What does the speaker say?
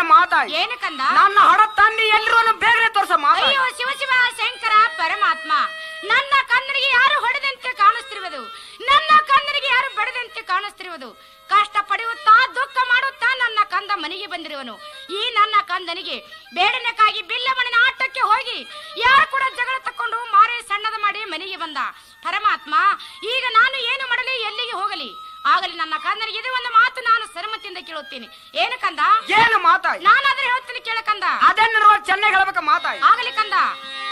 ಏನು ಮಾತಾಯಿ ಏನು ಕಂದ ನನ್ನ ಹಡ ತಂದಿ ಎಲ್ರೂ ಬೇಗನೆ ತೋರ್ಸ ಮಾತಾಯಿ ಅಯ್ಯೋ ಶಿವ ಶಿವ ಶಂಕರ ಪರಮಾತ್ಮ ನನ್ನ ಕಣ್ಣನಿಗೆ ಯಾರು ಹೊಡೆದಂತೆ ಕಾಣಿಸ್ತಿರುವುದು ನನ್ನ ಕಣ್ಣನಿಗೆ ಯಾರು ಬಡದಂತೆ ಕಾಣಿಸ್ತಿರುವುದು ಕಷ್ಟ ಪಡೆಯುತ್ತಾ ದುಃಖ ಮಾಡುತ್ತಾ ನನ್ನ ಕಂದ ಮನೆಗೆ ಬಂದಿರುವನು ಈ ನನ್ನ ಕಂದನಿಗೆ ಬೇಡನಕ್ಕಾಗಿ ಬಿಲ್ಲಮ್ಮನ ಆಟಕ್ಕೆ ಹೋಗಿ ಯಾರು ಕೂಡ ಜಗಳ ತಕೊಂಡು ಮಾರೆ ಸಣ್ಣದ ಮಾಡಿ ಮನೆಗೆ ಬಂದ ಪರಮಾತ್ಮ ಈಗ ನಾನು ಏನು ಮಾಡಲಿ ಎಲ್ಲಿಗೆ ಹೋಗಲಿ ಆಗಲಿ ನನ್ನ ಕಂದನಿಗೆ ಇದು ಒಂದು ಮಾತು ನಾನು ಸರಮತಿಯಿಂದ ಕೇಳುತ್ತೇನೆ ಏನು ಕಂದ ಏನು ಮಾತಾಯಿ ನಾನಾದ್ರೆ ಹೇಳ್ತೀನಿ ಕೇಳ ಕಂದ ಅದನ್ನ ನೋಡಿ ಚೆನ್ನಾಗಿ ಹೇಳ್ಬೇಕ ಮಾತಾಯಿ ಆಗಲಿ ಕಂದ